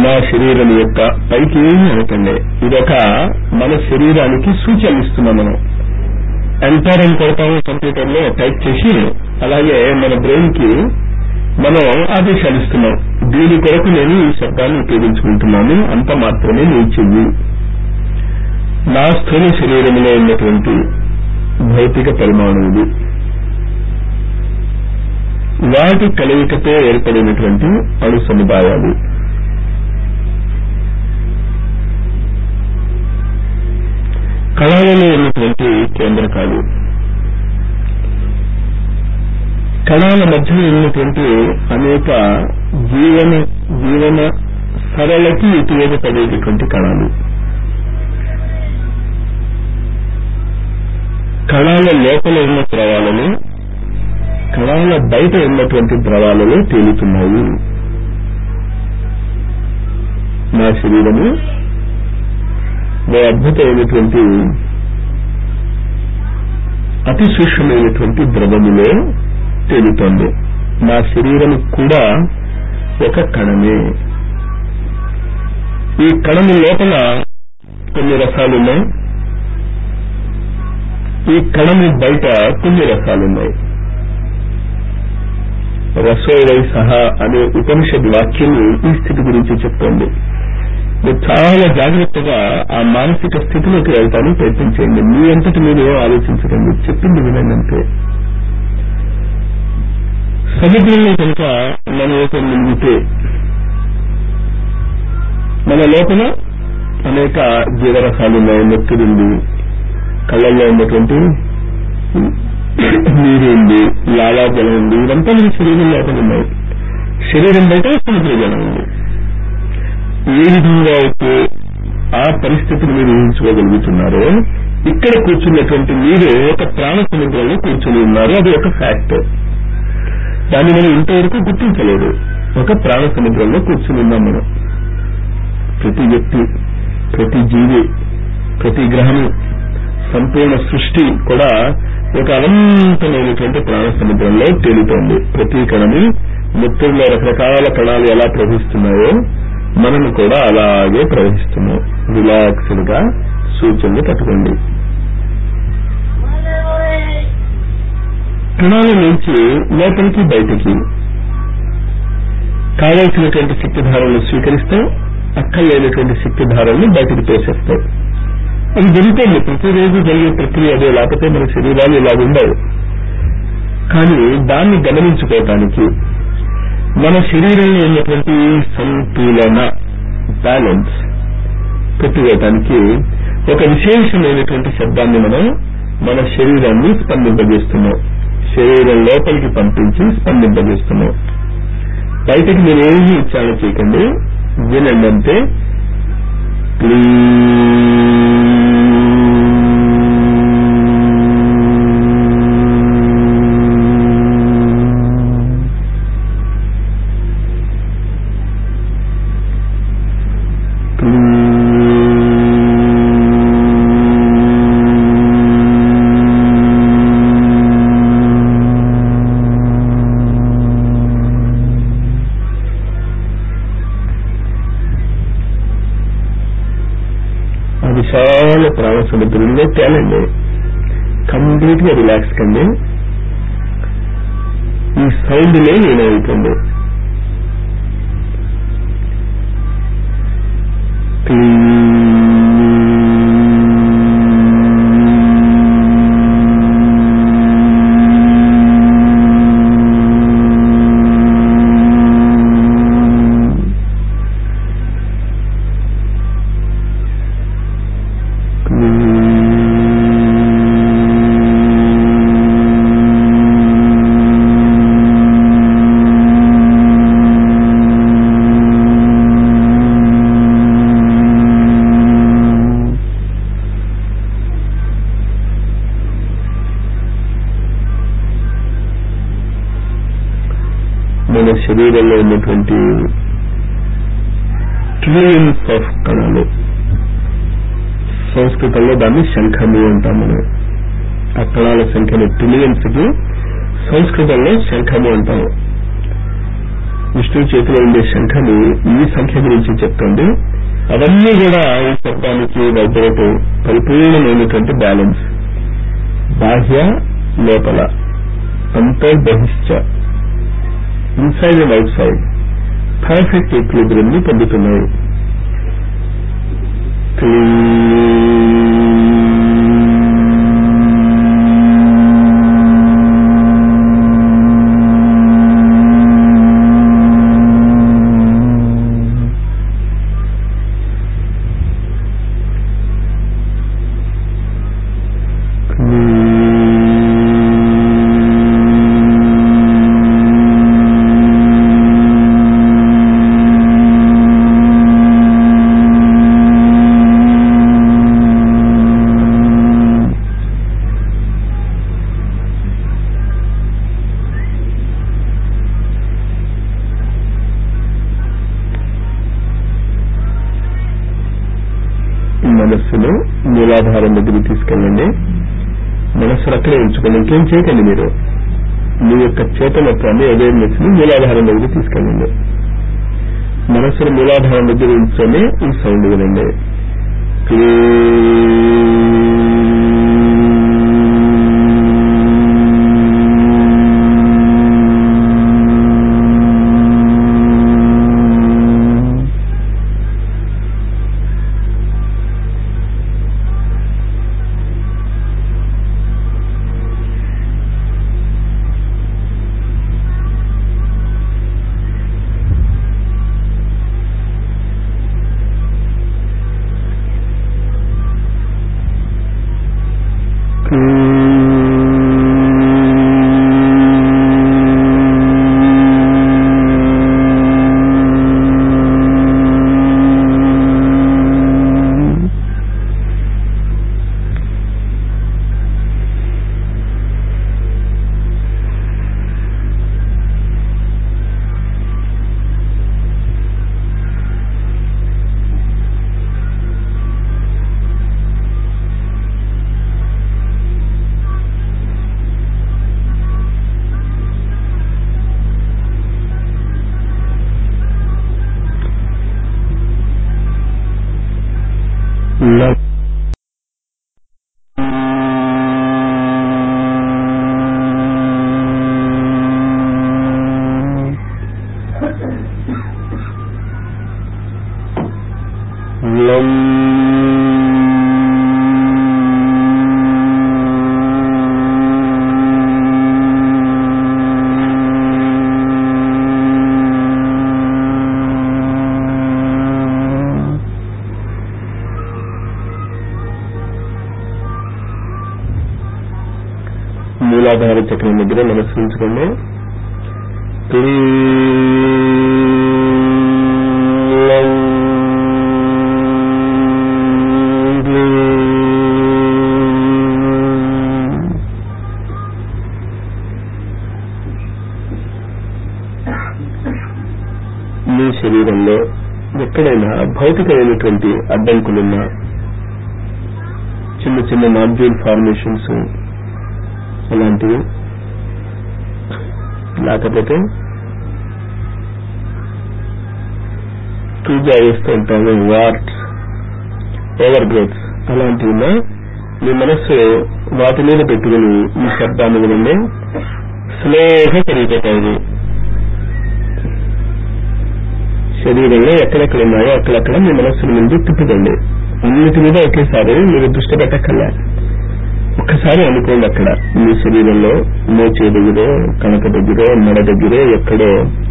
నా శరీరం యొక్క పైకి ఏమి అనకండి ఇదొక మన శరీరానికి సూచనలు ఇస్తున్నాం మనం ఎంటర్ అని కొడతాము కంప్యూటర్ లో టైప్ చేసి అలాగే మన బ్రెయిన్ కి మనం ఆదేశాలు ఇస్తున్నాం దీని కొరకు నేను ఈ శబ్దాన్ని ఉపయోగించుకుంటున్నాను అంత మాత్రమే నీ చెయ్యి నా స్థూల శరీరంలో ఉన్నటువంటి భౌతిక పరిమాణములు వాటి కలయికతో ఏర్పడినటువంటి అణు సముదాయాలు కళలలో ఉన్నటువంటి కేంద్రకాలు కణాల మధ్యలో ఉన్నటువంటి అనేక జీవన జీవన సరళకి ఉపయోగపడేటటువంటి కణాలు కణాల లోపల ఉన్న ద్రవాలను కణాల బయట ఉన్నటువంటి ద్రవాలలో తేలుతున్నాయి నా శరీరము ఓ అద్భుతమైనటువంటి అతి సూక్ష్మమైనటువంటి ద్రవములో తేలుతోంది నా శరీరం కూడా ఒక కణమే ఈ కణము లోపల కొన్ని రసాలున్నాయి ఈ కణము బయట కొన్ని రసాలున్నాయి రసోవై సహా అనే ఉపనిషద్ వాక్యం ఈ స్థితి గురించి చెప్తోంది మీరు చాలా జాగ్రత్తగా ఆ మానసిక స్థితిలోకి వెళ్తాను ప్రయత్నం చేయండి మీ అంతటి మీరు ఆలోచించకండి చెప్పింది వినండి అంతే సముద్రంలో కనుక మనం ఒక మునిగితే మన లోపల అనేక జీవరసాలు ఉన్నాయి నెత్తురుంది కళ్ళల్లో ఉన్నటువంటి నీరు ఉంది లాలాజలం ఉంది ఇదంతా మన శరీరం లోపల ఉన్నాయి శరీరం బయట సముద్ర జలం ఉంది ఏ విధంగా అయితే ఆ పరిస్థితిని మీరు ఊహించుకోగలుగుతున్నారో ఇక్కడ కూర్చున్నటువంటి మీరు ఒక ప్రాణ సముద్రంలో కూర్చుని ఉన్నారు అది ఒక ఫ్యాక్ట్ దాన్ని మనం ఇంతవరకు గుర్తించలేదు ఒక ప్రాణ సముద్రంలో కూర్చుని ఉన్నాం మనం ప్రతి వ్యక్తి ప్రతి జీవి ప్రతి గ్రహము సంపూర్ణ సృష్టి కూడా ఒక అనంతమైనటువంటి ప్రాణ సముద్రంలో తేలుతోంది ప్రతి కణము ముత్తుల్లో రకరకాల కణాలు ఎలా ప్రవహిస్తున్నాయో మనము కూడా అలాగే ప్రవహిస్తున్నాం రిలాక్స్డ్ గా సూచనలు పట్టుకోండి కణాల నుంచి లోపలికి బయటికి కావాల్సినటువంటి శక్తిధారలను స్వీకరిస్తాం అక్కర్లేనటువంటి శక్తిధారలను బయటకు తోసేస్తాం అది జరుగుతుంది ప్రతిరోజు జరిగే ప్రక్రియ అదే లేకపోతే మన శరీరాలు ఇలా ఉండవు కానీ దాన్ని గమనించుకోవటానికి మన శరీరంలో ఉన్నటువంటి సంతులన బ్యాలెన్స్ పెట్టుకోవటానికి ఒక విశేషమైనటువంటి శబ్దాన్ని మనం మన శరీరాన్ని స్పందింపజేస్తున్నాం శరీరం లోపలికి పంపించి స్పందింపజేస్తున్నాం బయటకు మీరు ఏమీ ఉచ్చారణ చేయకండి వినండి అంతే ఆ విశాల ప్రాణ సముద్రంలో తేలండి కంప్లీట్ గా రిలాక్స్ కండి ఈ సౌండ్ లే నేనవుతుంది మన శరీరంలో ఉన్నటువంటి ట్రిలియన్స్ ఆఫ్ కణాలు సంస్కృతంలో దాన్ని శంఖము అంటాం మనం ఆ కణాల సంఖ్యను ట్రిలియన్స్ కి సంస్కృతంలో శంఖము అంటాము విష్ణువు చేతిలో ఉండే శంఖని ఈ సంఖ్య గురించి చెప్తుంది అవన్నీ కూడా ఈ శబ్దానికి వైద్యులకు పరిపూర్ణమైనటువంటి బ్యాలెన్స్ బాహ్య లోపల అంతర్బహిష్ట inside and outside perfect equilibrium ని పొందుతున్నాయి మనస్సును మూలాధారం దగ్గరికి తీసుకెళ్ళండి మనస్సును అక్కడే ఉంచుకోండి ఇంకేం చేయకండి మీరు మీ యొక్క చేతనత్వాన్ని అవేర్నెస్ ని మూలాధారం దగ్గరికి తీసుకెళ్ళండి మనస్సును మూలాధారం దగ్గర ఉంచుకొని ఈ సౌండ్ వినండి లవ్ లం మూలాధార చక్రం దగ్గర మనస్సు ఉంచుకోండి మీ శరీరంలో ఎక్కడైనా భౌతికమైనటువంటి అడ్డంకులున్నా చిన్న చిన్న నాడ్యూల్ ఫార్మేషన్స్ అలాంటివి లేకపోతే పూజ వేస్తూ ఉంటాము వార్ట్స్ ఓవర్ గ్రోత్స్ అలాంటివి మీ మనస్సు వాటి మీద పెట్టుకుని ఈ శబ్దాన్ని వినండి స్లోగా పెరిగిపోతాయి శరీరంలో ఎక్కడెక్కడ ఉన్నాయో అక్కడక్కడ మీ మనస్సుని ముందు తిప్పుదండి అన్నిటి మీద ఒకేసారి మీరు దృష్టి పెట్టక్కర్లే ఒక్కసారి అనుకోండి అక్కడ మీ శరీరంలో మోచే దగ్గర కనక దగ్గర మెడ దగ్గర ఎక్కడో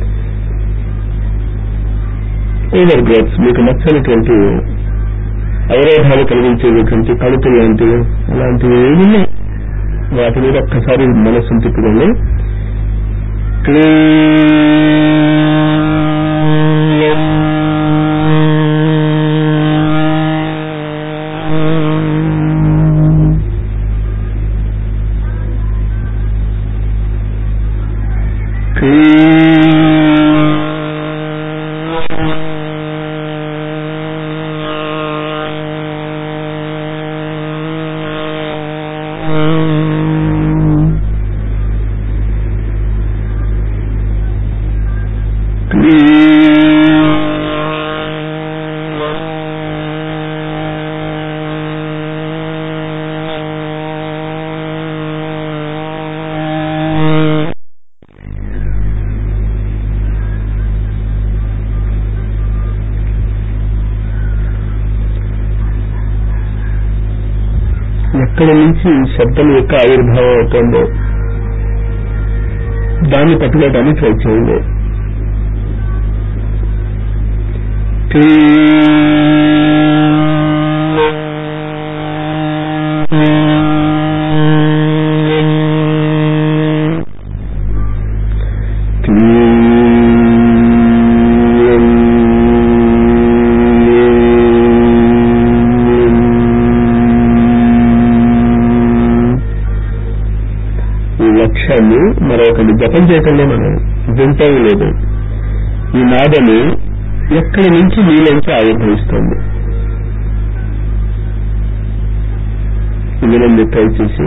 ఓవర్ గ్రోత్స్ మీకు నచ్చనిటువంటి అవరోధాలు కలిగించేటువంటి కడుపులు లాంటివి అలాంటివి ఏమి ఉన్నాయి వాటి మీద ఒక్కసారి మనస్సును తిప్పుకోండి ఎక్కడి నుంచి శబ్దం యొక్క ఆవిర్భావం అవుతుందో దాన్ని పట్టుకోవడానికి ట్రై చేయండి ఈ లక్ష్యాన్ని మరొకటి జపం చేయటంలో మనం వింటం లేదు ఈ నాదము ఎక్కడి నుంచి నీలోంచి ఆవిర్భవిస్తుంది వినండి ట్రై చేసి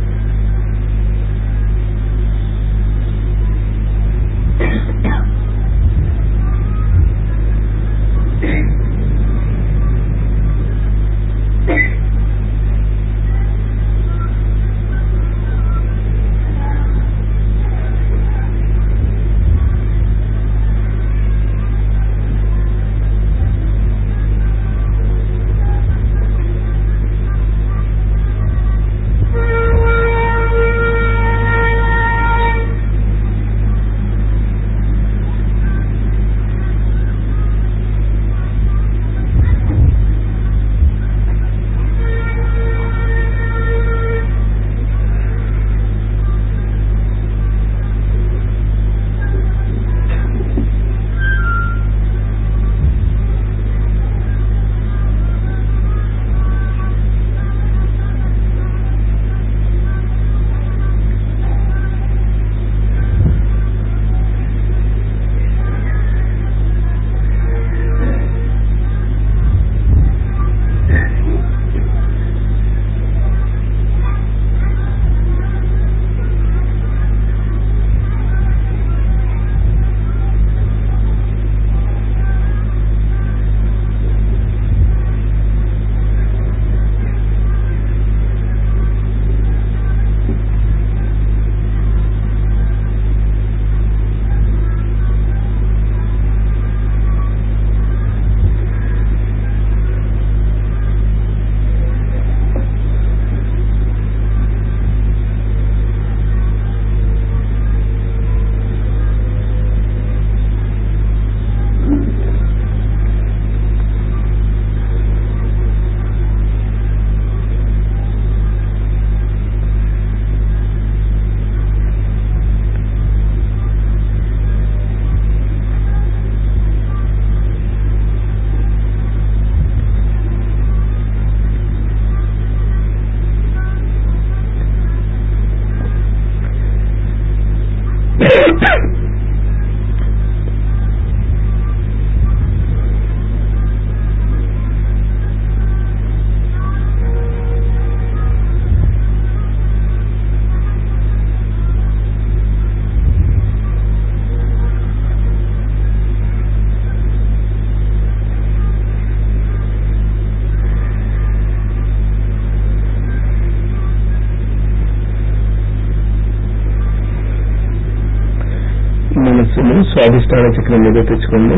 మనస్సును స్వాధిష్టాన చక్రం మీద తెచ్చుకోండి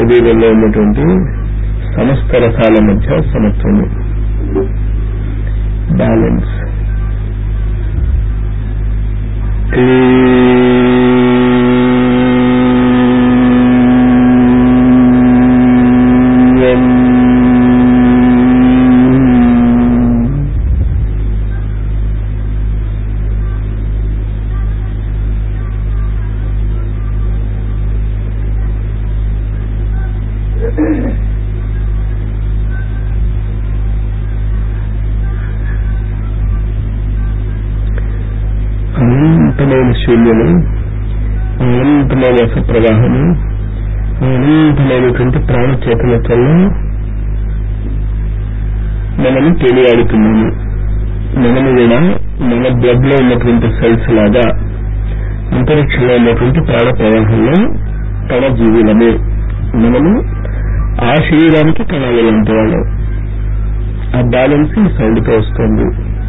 శరీరంలో ఉన్నటువంటి సమస్త రసాల మధ్య సమత్వము బ్యాలెన్స్ అనంతమైన శూన్యము అనంతమైన రస ప్రవాహము అనంతమైనటువంటి ప్రాణ చేతనత్వంలో మనము తేలియాడుతున్నాము మనము కూడా మన బ్లడ్ లో ఉన్నటువంటి సెల్స్ లాగా అంతరిక్షంలో ఉన్నటువంటి ప్రాణ ప్రవాహంలో కణ జీవులమే మనము ఆ శరీరానికి కణాలు లాంటి వాళ్ళం ఆ బ్యాలెన్స్ ఈ సౌండ్ తో వస్తుంది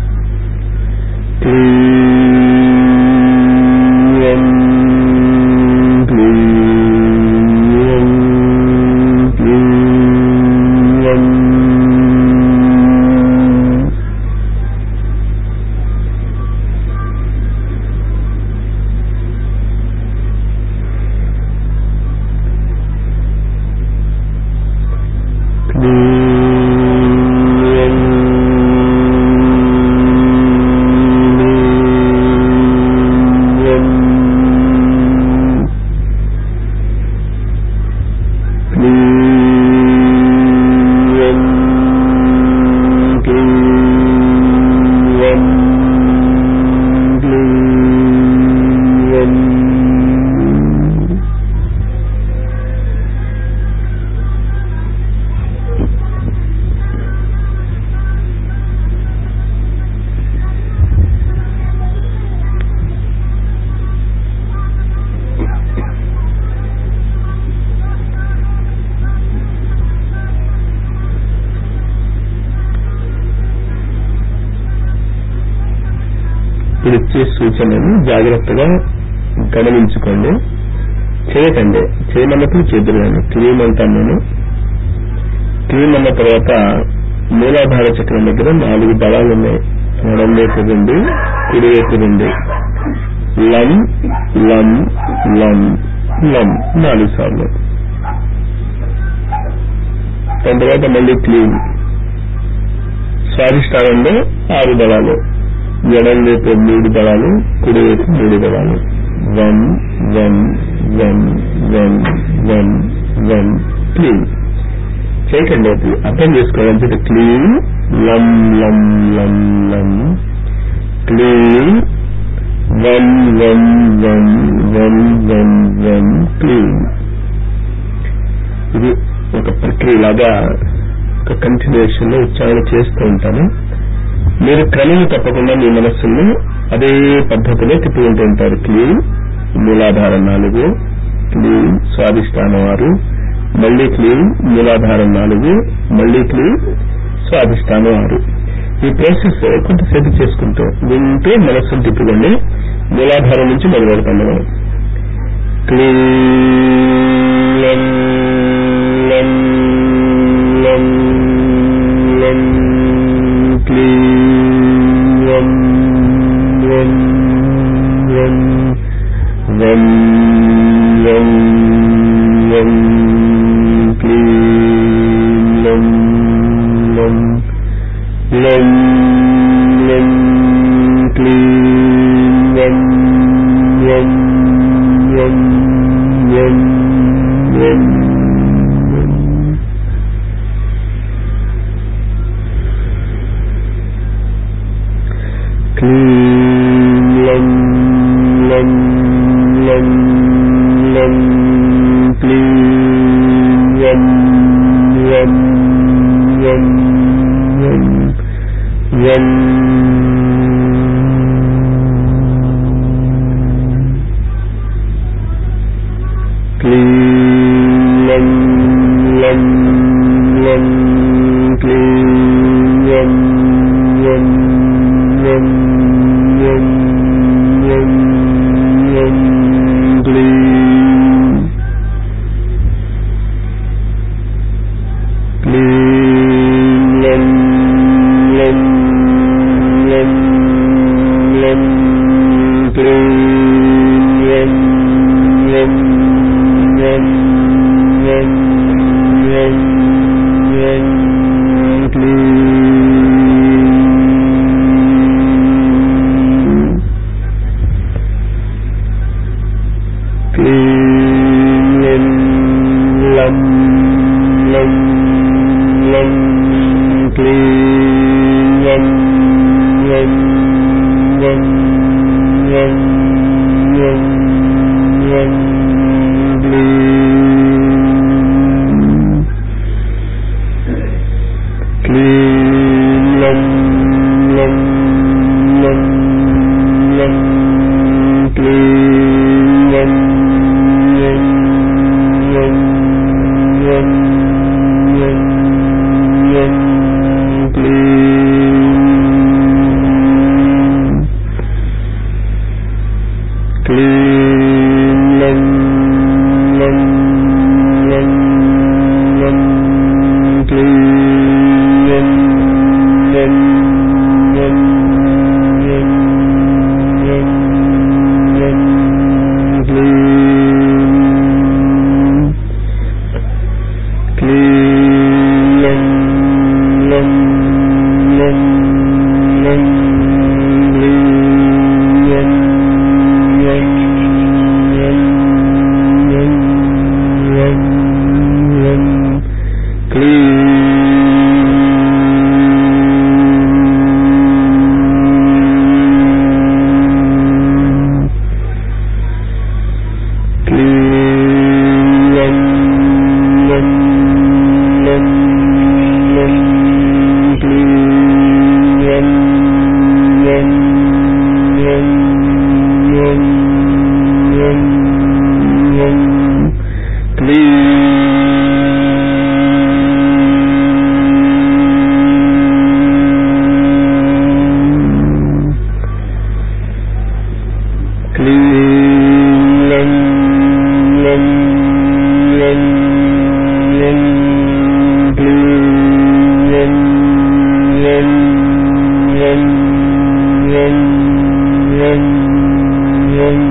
ఇప్పుడు ఇచ్చే సూచనను జాగ్రత్తగా గమనించుకోండి చేయకండి చేయమన్నప్పుడు చేద్దురుగాను క్లీన్ అంటాను నేను క్లీన్ అన్న తర్వాత మూలాధార చక్రం దగ్గర నాలుగు దళాలు ఉన్నాయి ఎడం వైపు రెండు కుడి వైపు రెండు లం లం లం లం నాలుగు సార్లు దాని తర్వాత మళ్ళీ క్లీన్ స్వాధిష్టానంలో ఆరు దళాలు ఎడం వైపు మూడు దళాలు కుడి వైపు మూడు దళాలు one one one one one one clean చేయకండి అది అర్థం చేసుకోవాలి అంటే క్లీన్ లం లం లం లం clean one one one one one one clean ఇది ఒక ప్రక్రియలాగా ఒక కంటిన్యూషన్ లో ఉచ్చారణ చేస్తూ ఉంటాను మీరు క్రమం తప్పకుండా మీ మనస్సును అదే పద్ధతిలో తిప్పుకుంటూ ఉంటారు క్లీన్ మూలాధారం నాలుగు క్లీన్ స్వాధిష్టానం ఆరు మళ్లీ క్లీన్ మూలాధారం నాలుగు మళ్లీ క్లీన్ స్వాధిష్టానం ఆరు ఈ ప్రాసెస్ కొంతసేపు చేసుకుంటూ వింటూ మనస్సును తిప్పుకోండి మూలాధారం నుంచి మొదలు పెడతాం మనం క్లీన్ లం లం లం లం క్లీన్ లం లం లం లం లం లం క్లీన్ లం లం లం లం క్లీన్ లం లం లం లం లం లం క్లీం లం లం లం లం క్లీం లం లం లం లం లం క్లీం లం లం లం క్లీం లం లం లం లం లం లం క్లీం వం వం వం వం వం క్లీం క్లీం లం లం లం లం క్లీం లం లం లం లం లం లం క్లీం క్లీం లం లం లం లం క్లీం లం లం లం లం లం లం క్లీం క్లీం లం లం లం లం క్లీం లం లం లం లం లం లం క్లీం క్లీం లం లం లం లం క్లీం లం లం లం లం లం లం క్లీం క్లీం లం లం లం లం క్లీం లం లం లం లం లం లం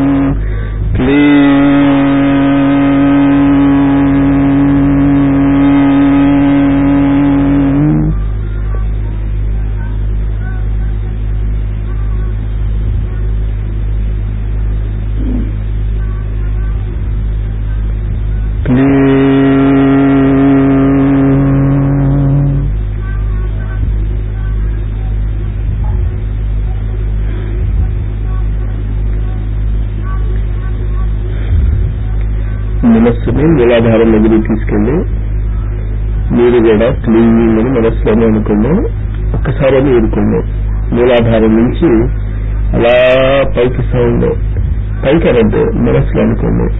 క్లీం క్లీం మనస్సుని మూలాధారం దగ్గరికి తీసుకెళ్ళి మీరు కూడా క్లీనింగ్ అని మనస్సులోనే అనుకున్నాం ఒక్కసారి అని ఊరుకున్నాం మూలాధారం నుంచి అలా పైకి సౌండ్ పైకి అనద్దు మనస్సులో అనుకున్నాం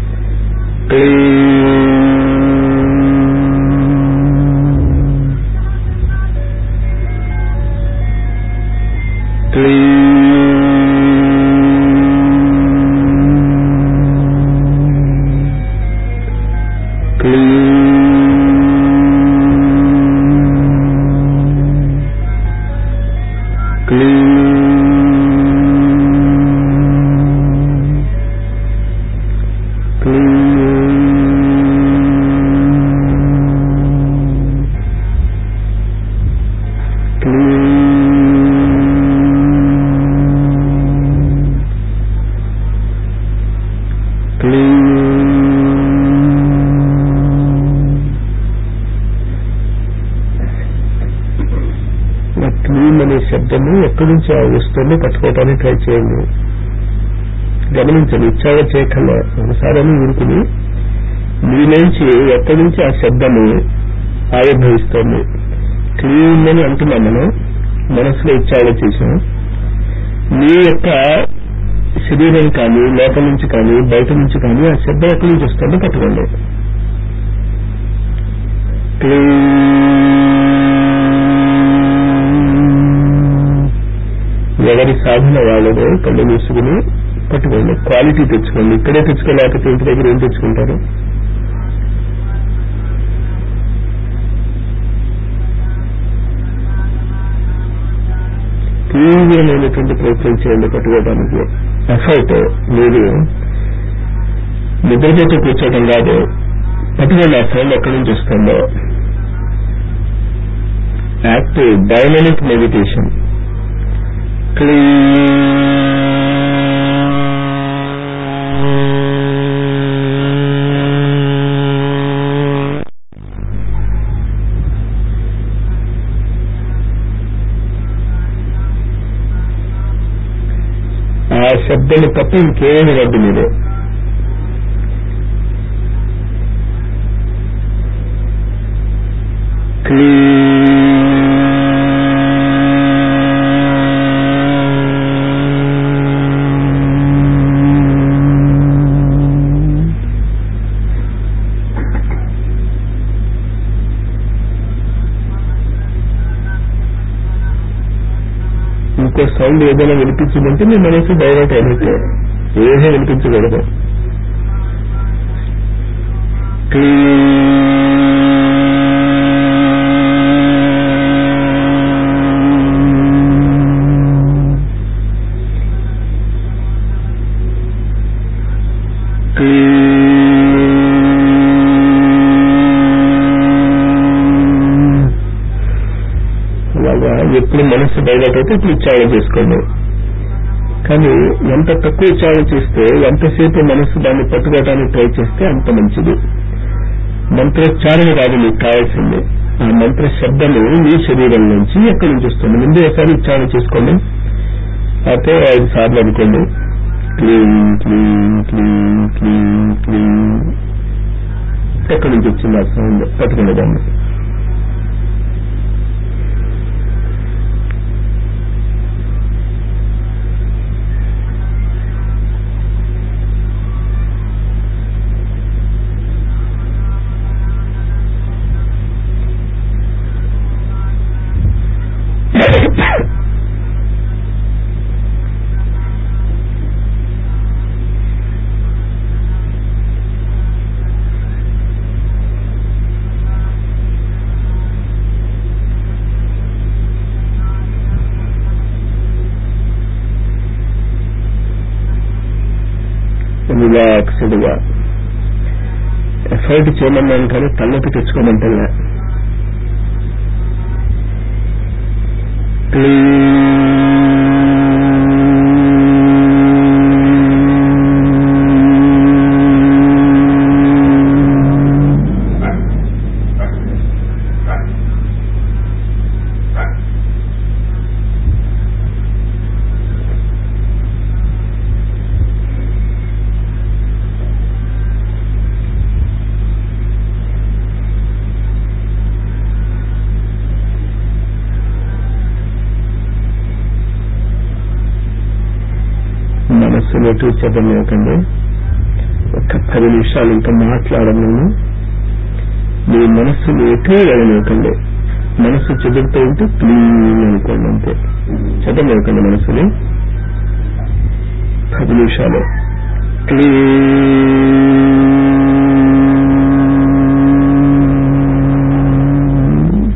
క్లీన్ అనే శబ్దము ఎక్కడి నుంచి ఆ వస్తువుని పట్టుకోవటానికి ట్రై చేయండి గమనించండి ఉచ్చారణ చేయకుండా ఒకసారి ఊరుకుని మీ నుంచి ఎక్కడి నుంచి ఆ శబ్దము ఆవిర్భవిస్తోంది క్లీన్ అని అంటున్నాం మనం మనసులో ఉచ్చారణ చేసాం మీ యొక్క శరీరం కానీ లోపల నుంచి కానీ బయట నుంచి కానీ ఆ శబ్దం ఎక్కడి నుంచి వస్తుందో పట్టుకోండి ఎవరి సాధన వాళ్ళదో కళ్ళు మూసుకుని పట్టుకోండి క్వాలిటీ తెచ్చుకోండి ఇక్కడే తెచ్చుకోలేకపోతే ఇంటి దగ్గర ఏం తెచ్చుకుంటారు తీవ్రమైనటువంటి ప్రయత్నం చేయండి పట్టుకోవడానికి ఎఫర్ట్ మీరు నిద్రపోతూ కూర్చోవడం కాదు పట్టుకోండి ఆ సౌండ్ ఎక్కడి నుంచి వస్తుందో యాక్టివ్ డైనమిక్ మెడిటేషన్ ఆ శబ్దం తప్ప ఇంకేమి రద్దు మీరే ఇంకో సౌండ్ ఏదైనా వినిపించిందంటే మీ మనసు డైవర్ట్ అయినట్టే ఏమీ వినిపించకూడదు అలాగా ఎప్పుడు మనసు డైవర్ట్ అయితే ఇప్పుడు ఉచ్చారణ చేసుకోండి కానీ ఎంత తక్కువ ఉచ్చారణ చేస్తే ఎంతసేపు మనసు దాన్ని పట్టుకోవడానికి ట్రై చేస్తే అంత మంచిది మంత్రోచ్చారణ కాదు మీకు కావాల్సింది ఆ మంత్ర శబ్దము మీ శరీరం నుంచి ఎక్కడి నుంచి వస్తుంది ముందు ఒకసారి ఉచ్చారణ చేసుకోండి అయితే ఐదు సార్లు అనుకోండి clean clean clean clean clean ఎక్కడి నుంచి వచ్చింది ఆ సౌండ్ పట్టుకునే దాన్ని రిలాక్స్డ్ గా ఎఫర్ట్ చేయమన్నాను కానీ తలనొప్పి తెచ్చుకోమంటే మనస్సులోకి చెప్పలేకండి ఒక పది నిమిషాలు ఇంకా మాట్లాడను మీ మనస్సును ఎటు వెళ్ళనివ్వకండి మనస్సు చెదురుతూ ఉంటే క్లీన్ అనుకోండి అంతే చదవలేకండి మనసుని పది నిమిషాలు క్లీన్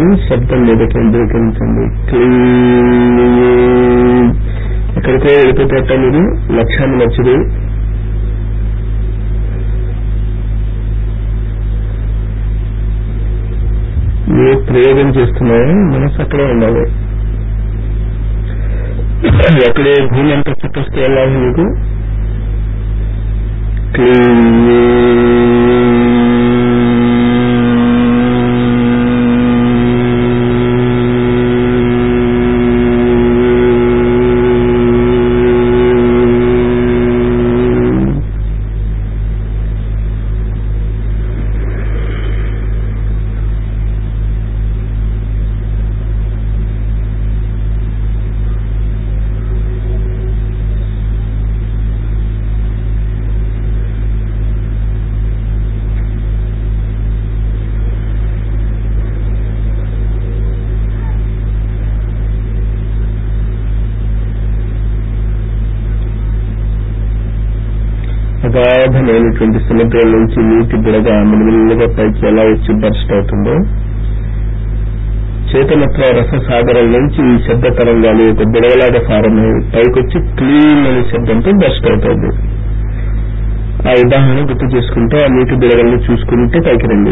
శబ్దం మీద కేంద్రీకరించండి క్లీన్ ఎక్కడికో వెళ్ళిపోతేట మీరు లక్ష్యాన్ని మర్చిది ఏ ప్రయోగం చేస్తున్నాయో మనసు అక్కడే ఉండాలి ఎక్కడే భూమి అంత చుట్టొస్తే వెళ్ళాలి మీకు అగాధమైనటువంటి సముద్రం నుంచి నీటి బుడగ మిలిమిలిగా పైకి ఎలా వచ్చి బర్స్ట్ అవుతుందో చేతనత్వ రససాగరం నుంచి ఈ శబ్ద తరంగాలు ఒక బుడగలాగా ప్రారంభమై పైకొచ్చి క్లీన్ అనే శబ్దంతో బర్స్ట్ అవుతుంది ఆ ఉదాహరణ గుర్తు చేసుకుంటే ఆ నీటి బుడగల్ని చూసుకుంటే పైకి రండి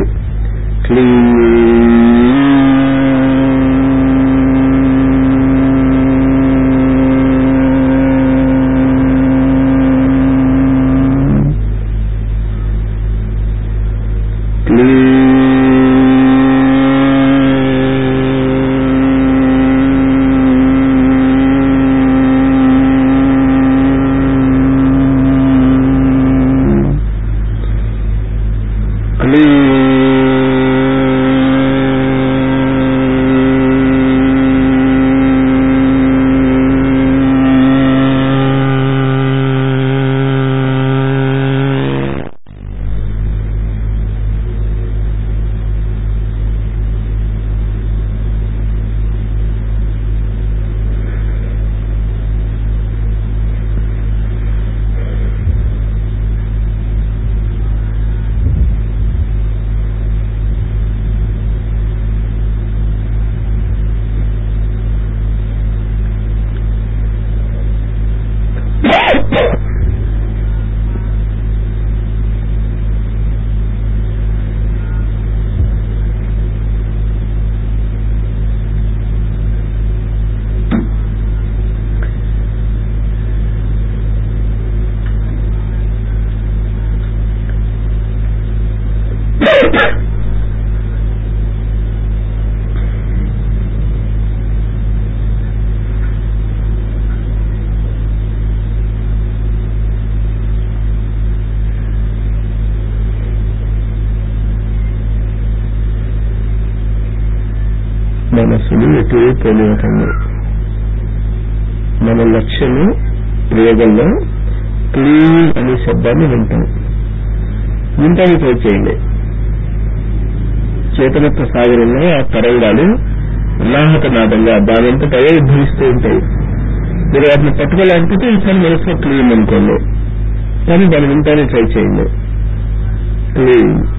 క్లీన్ మనసుని ఎటు పోనివ్వకండి మన లక్ష్యము ప్రయోగంలో క్లీన్ అనే శబ్దాన్ని వింటాం వింటానికి ట్రై చేయండి చేతనత్వ సాగరంలో ఆ తరంగాలు ఉల్లాహక నాదంగా దానంతట అవే ఉద్భవిస్తూ ఉంటాయి మీరు వాటిని పట్టుకోలేకపోతే ఈసారి మనసులో క్లీన్ అనుకోండి కానీ దాన్ని వింటానికి ట్రై చేయండి క్లీన్